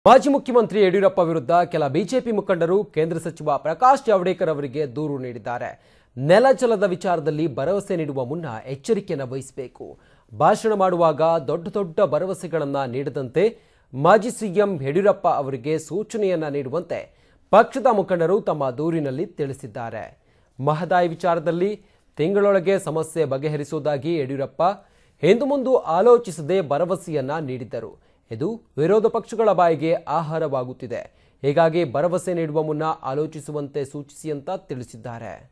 ಮಾಜಿ ಮುಖ್ಯಮಂತ್ರಿ ಯಡಿಯೂರಪ್ಪ ವಿರುದ್ಧ ಕೆಲ ಬಿಜೆಪಿ ಮುಖಂಡರು ಕೇಂದ್ರ ಸಚಿವ ಪ್ರಕಾಶ್ ಜಾವಡೇಕರ್ ಅವರಿಗೆ ದೂರು ನೀಡಿದ್ದಾರೆ ನೆಲಜಲದ ವಿಚಾರದಲ್ಲಿ ಭರವಸೆ ನೀಡುವ ಮುನ್ನ ಎಚ್ಚರಿಕೆಯನ್ನು ವಹಿಸಬೇಕು ಭಾಷಣ ಮಾಡುವಾಗ ದೊಡ್ಡ ದೊಡ್ಡ ಭರವಸೆಗಳನ್ನ ನೀಡದಂತೆ ಮಾಜಿ ಸಿಎಂ ಯಡಿಯೂರಪ್ಪ ಅವರಿಗೆ ಸೂಚನೆಯನ್ನ ನೀಡುವಂತೆ ಪಕ್ಷದ ಮುಖಂಡರು ತಮ್ಮ ದೂರಿನಲ್ಲಿ ತಿಳಿಸಿದ್ದಾರೆ ಮಹದಾಯಿ ವಿಚಾರದಲ್ಲಿ ತಿಂಗಳೊಳಗೆ ಸಮಸ್ಯೆ ಬಗೆಹರಿಸುವುದಾಗಿ ಯಡಿಯೂರಪ್ಪ ಹಿಂದು ಮುಂದು ಆಲೋಚಿಸದೆ ಭರವಸೆಯನ್ನ ನೀಡಿದ್ದರು ಇದು ವಿರೋಧ ಪಕ್ಷಗಳ ಬಾಯಿಗೆ ಆಹಾರವಾಗುತ್ತಿದೆ ಹೀಗಾಗಿ ಭರವಸೆ ನೀಡುವ ಮುನ್ನ ಆಲೋಚಿಸುವಂತೆ ಸೂಚಿಸಿ ಅಂತ ತಿಳಿಸಿದ್ದಾರೆ